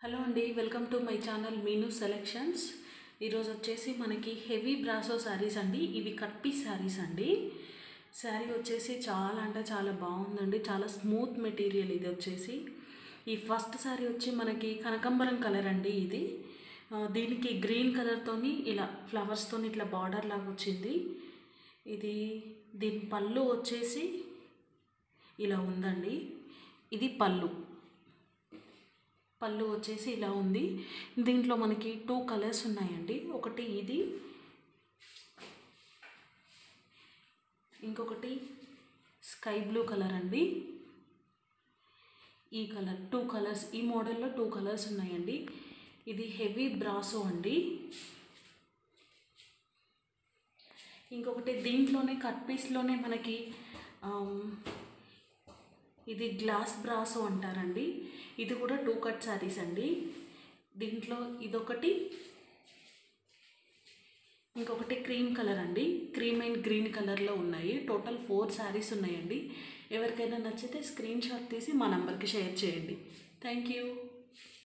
hello అండి welcome to my channel Meenu selections ఈరోజు వచ్చేసి మనకి హెవీ బ్రాసో శారీస్ అండి ఇవి కట్ పీస్ శారీస్ అండి శారీ వచ్చేసి చాలా అంటే చాలా బాగుందండి చాలా స్మూత్ మెటీరియల్ ఇది వచ్చేసి ఈ ఫస్ట్ శారీ వచ్చి మనకి కనకంబరం కలర్ అండి ఇది ఆ, దీనికి గ్రీన్ కలర్తోని ఇలా ఫ్లవర్స్తోని ఇట్లా బార్డర్ లాగా వచ్చింది ఇది దీని పళ్ళు వచ్చేసి ఇలా ఉందండి ఇది పళ్ళు పళ్ళు వచ్చేసి ఇలా ఉంది దీంట్లో మనకి టూ కలర్స్ ఉన్నాయండి ఒకటి ఇది ఇంకొకటి స్కై బ్లూ కలర్ అండి ఈ కలర్ టూ కలర్స్ ఈ మోడల్లో టూ కలర్స్ ఉన్నాయండి ఇది హెవీ బ్రాసో అండి ఇంకొకటి దీంట్లోనే కట్ పీస్లోనే మనకి ఆమ్, ఇది గ్లాస్ బ్రాసో అంటారండి ఇది కూడా టూ కట్ శారీస్ అండి దీంట్లో ఇదొకటి ఇంకొకటి క్రీమ్ కలర్ అండి క్రీమ్ అండ్ గ్రీన్ కలర్లో ఉన్నాయి టోటల్ ఫోర్ శారీస్ ఉన్నాయండి ఎవరికైనా నచ్చితే స్క్రీన్ షాట్ తీసి మా నంబర్కి షేర్ చేయండి థ్యాంక్ యూ